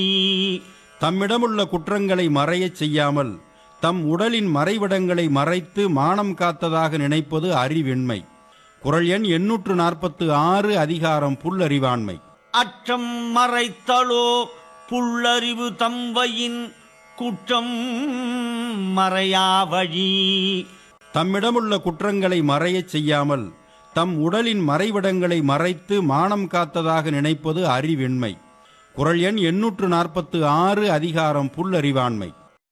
தம்மிடமுள்ள குற்றங்களை மறையச் செய்யாமல் தம் உடலின் மறைவிடங்களை மறைத்து மானம் காத்ததாக நினைப்பது அறிவின்மை குரல் எண் எண்ணூற்று நாற்பத்து ஆறு அதிகாரம் புல்லறிவாண்மை அற்றம் மறைத்தலோ புல்லறிவு தம்வையின் குற்றம் மறையா வழி தம்மிடமுள்ள குற்றங்களை மறையச் செய்யாமல் தம் உடலின் மறைவிடங்களை மறைத்து மானம் காத்ததாக நினைப்பது அறிவின்மை குரல் எண் எண்ணூற்று நாற்பத்து ஆறு அதிகாரம் புல்லறிவாண்மை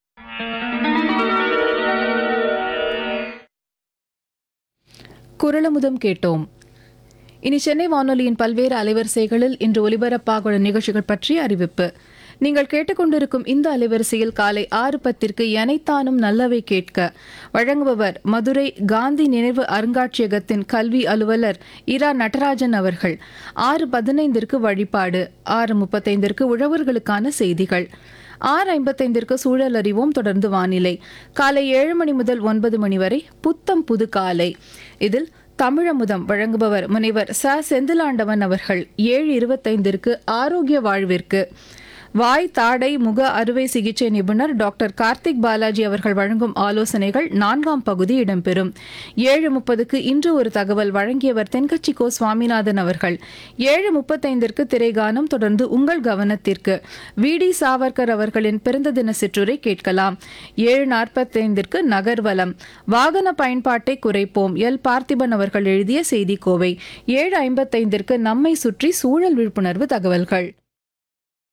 குரலமுதம் கேட்டோம் இனி சென்னை வானொலியின் பல்வேறு அலைவரிசைகளில் இன்று ஒலிபரப்பாக நிகழ்ச்சிகள் பற்றிய அறிவிப்பு நீங்கள் கேட்டுக்கொண்டிருக்கும் இந்த அலைவரிசையில் காலை ஆறு பத்திற்கு எனைத்தானும் நல்லவை கேட்க வழங்குபவர் மதுரை காந்தி நினைவு அருங்காட்சியகத்தின் கல்வி அலுவலர் இரா நடராஜன் அவர்கள் ஆறு பதினைந்திற்கு வழிபாடு ஆறு முப்பத்தைந்திற்கு உழவர்களுக்கான செய்திகள் ஆறு ஐம்பத்தைந்திற்கு சூழல் அறிவோம் தொடர்ந்து வானிலை காலை ஏழு மணி முதல் ஒன்பது மணி வரை புத்தம் புது காலை இதில் தமிழமுதம் வழங்குபவர் முனைவர் ச செந்திலாண்டவன் அவர்கள் ஏழு இருபத்தைந்திற்கு ஆரோக்கிய வாழ்விற்கு வாய் தாடை முக அறுவை சிகிச்சை நிபுணர் டாக்டர் கார்த்திக் பாலாஜி அவர்கள் வழங்கும் ஆலோசனைகள் நான்காம் பகுதி இடம்பெறும் ஏழு முப்பதுக்கு இன்று ஒரு தகவல் வழங்கியவர் தென்கட்சி கோ சுவாமிநாதன் அவர்கள் ஏழு முப்பத்தைந்திற்கு திரைகானம் தொடர்ந்து உங்கள் கவனத்திற்கு வி டி சாவர்கர் அவர்களின் பிறந்த தின சிற்றுரை கேட்கலாம் ஏழு நாற்பத்தைந்திற்கு நகர்வலம் வாகன பயன்பாட்டை குறைப்போம் எல் பார்த்திபன் அவர்கள் எழுதிய செய்தி கோவை ஏழு ஐம்பத்தைந்திற்கு நம்மை சுற்றி சூழல் விழிப்புணர்வு தகவல்கள்